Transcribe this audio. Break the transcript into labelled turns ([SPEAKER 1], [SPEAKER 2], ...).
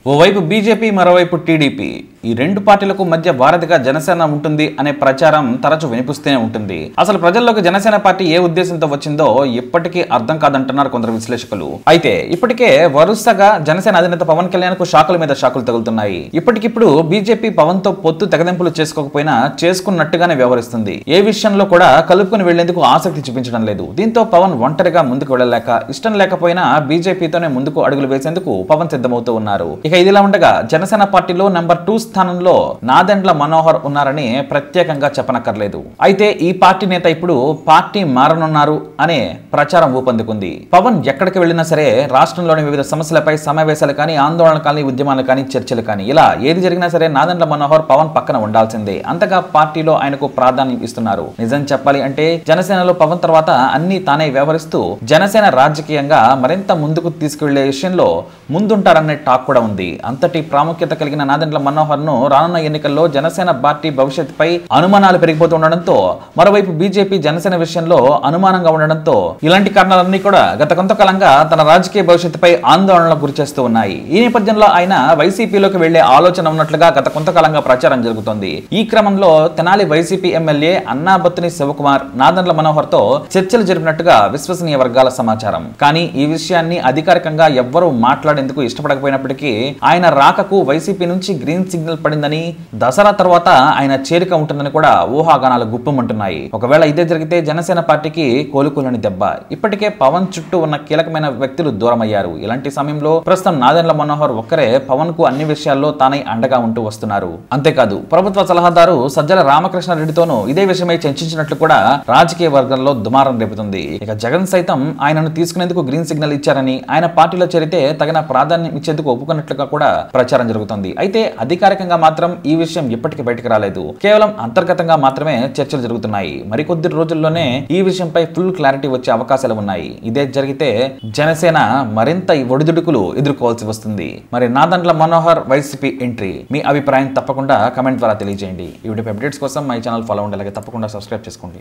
[SPEAKER 1] ఓవైపు బీజేపీ మరోవైపు టీడీపీ ఈ రెండు పార్టీలకు మధ్య వారధిగా జనసేన ఉంటుంది అనే ప్రచారం తరచు వినిపిస్తూనే ఉంటుంది అసలు ప్రజల్లోకి జనసేన పార్టీ ఏ ఉద్దేశంతో వచ్చిందో ఇప్పటికీ అర్థం కాదంటున్నారు కొందరు విశ్లేషకులు అయితే ఇప్పటికే వరుసగా జనసేన అధినేత పవన్ కళ్యాణ్ కు షాకుల మీద షాకులు తగులుతున్నాయి ఇప్పటికిప్పుడు బీజేపీ పవన్ తో పొత్తు తెగదెంపులు చేసుకోకపోయినా చేసుకున్నట్టుగానే వ్యవహరిస్తుంది ఏ విషయంలో కూడా కలుపుకుని వెళ్లేందుకు ఆసక్తి చూపించడం లేదు దీంతో పవన్ ఒంటరిగా ముందుకు వెళ్ళలేక ఇష్టం లేకపోయినా బీజేపీతోనే ముందుకు అడుగులు వేసేందుకు పవన్ సిద్ధమవుతూ ఉన్నారు ఇక ఇదిలా ఉండగా జనసేన పార్టీలో నెంబర్ టూ స్థానంలో నాదెండ్ల మనోహర్ ఉన్నారని ప్రత్యేకంగా చెప్పనక్కర్లేదు అయితే ఈ పార్టీ నేత ఇప్పుడు పార్టీ మారనున్నారు అనే ప్రచారం ఊపందుకుంది పవన్ ఎక్కడికి వెళ్ళినా సరే రాష్ట్రంలోని వివిధ సమస్యలపై సమావేశాలు కానీ ఆందోళన కానీ ఉద్యమాలు కానీ చర్చలు కానీ ఇలా ఏది జరిగినా సరే నాదెండ్ల మనోహర్ పవన్ పక్కన ఉండాల్సిందే అంతగా పార్టీలో ఆయనకు ప్రాధాన్యం ఇస్తున్నారు నిజం చెప్పాలి అంటే జనసేనలో పవన్ తర్వాత అన్ని తానే వ్యవహరిస్తూ జనసేన రాజకీయంగా మరింత ముందుకు తీసుకువెళ్లే విషయంలో ముందుంటారనే టాక్ కూడా ఉంది అంతటి ప్రాముఖ్యత కలిగిన నాదెండ్ల మనోహర్ ను రానున్న ఎన్నికల్లో జనసేన పార్టీ భవిష్యత్తుపై అనుమానాలు పెరిగిపోతుండడంతో మరోవైపు బీజేపీ జనసేన విషయంలో అనుమానంగా ఉండడంతో ఇలాంటి కారణాలన్నీ కూడా గత కొంతకాలంగా తన రాజకీయ భవిష్యత్తుపై ఆందోళనలకు గురిచేస్తూ ఉన్నాయి ఈ నేపథ్యంలో ఆయన వైసీపీలోకి వెళ్లే ఆలోచన ఉన్నట్లుగా గత కొంతకాలంగా ప్రచారం జరుగుతోంది ఈ క్రమంలో తెనాలి వైసీపీ ఎమ్మెల్యే అన్నాబత్తుని శివకుమార్ నాదెండ్ల మనోహర్ తో చర్చలు జరిపినట్టుగా విశ్వసనీయ వర్గాల సమాచారం కానీ ఈ విషయాన్ని అధికారికంగా ఎవ్వరూ మాట్లాడేందుకు ఇష్టపడకపోయినప్పటికీ ఆయన రాకకు వైసీపీ నుంచి గ్రీన్ సిగ్నల్ పడిందని దసరా తర్వాత ఆయన చేరిక ఉంటుందని కూడా ఊహాగానాలు గుప్పమంటున్నాయి ఒకవేళ ఇదే జరిగితే జనసేన పార్టీకి కోలుకోలేని దెబ్బ ఇప్పటికే పవన్ చుట్టూ ఉన్న కీలకమైన వ్యక్తులు దూరమయ్యారు ఇలాంటి సమయంలో ప్రస్తుతం నాదెండ్ల మనోహర్ ఒక్కరే పవన్ కు అన్ని విషయాల్లో తానై అండగా ఉంటూ వస్తున్నారు అంతేకాదు ప్రభుత్వ సలహాదారు సజ్జల రామకృష్ణారెడ్డితోనూ ఇదే విషయమై చర్చించినట్లు కూడా రాజకీయ వర్గంలో దుమారం రేపుతుంది ఇక జగన్ సైతం ఆయనను తీసుకునేందుకు గ్రీన్ సిగ్నల్ ఇచ్చారని ఆయన పార్టీలో చేరితే తగిన ప్రాధాన్యం ఇచ్చేందుకు ఒప్పుకున్నట్లుగా కూడా ప్రచారం జరుగుతుంది అయితే అధికారికంగా మాత్రం ఈ విషయం ఇప్పటికీ బయటకు రాలేదు కేవలం అంతర్గతంగా మాత్రమే చర్చలు జరుగుతున్నాయి మరికొద్ది రోజుల్లోనే ఈ విషయంపై ఫుల్ క్లారిటీ వచ్చే అవకాశాలు ఉన్నాయి ఇదే జరిగితే జనసేన మరింత ఒడిదుడుకులు ఎదుర్కోవాల్సి వస్తుంది మరి నాదండ్ల మనోహర్ వైసీపీ ఎంట్రీ మీ అభిప్రాయం తప్పకుండా కమెంట్ ద్వారా తెలియజేయండి ఈ వీడియో అప్డేట్స్ కోసం మై ఛానల్ ఫాలో ఉండాలి తప్పకుండా సబ్స్క్రైబ్ చేసుకోండి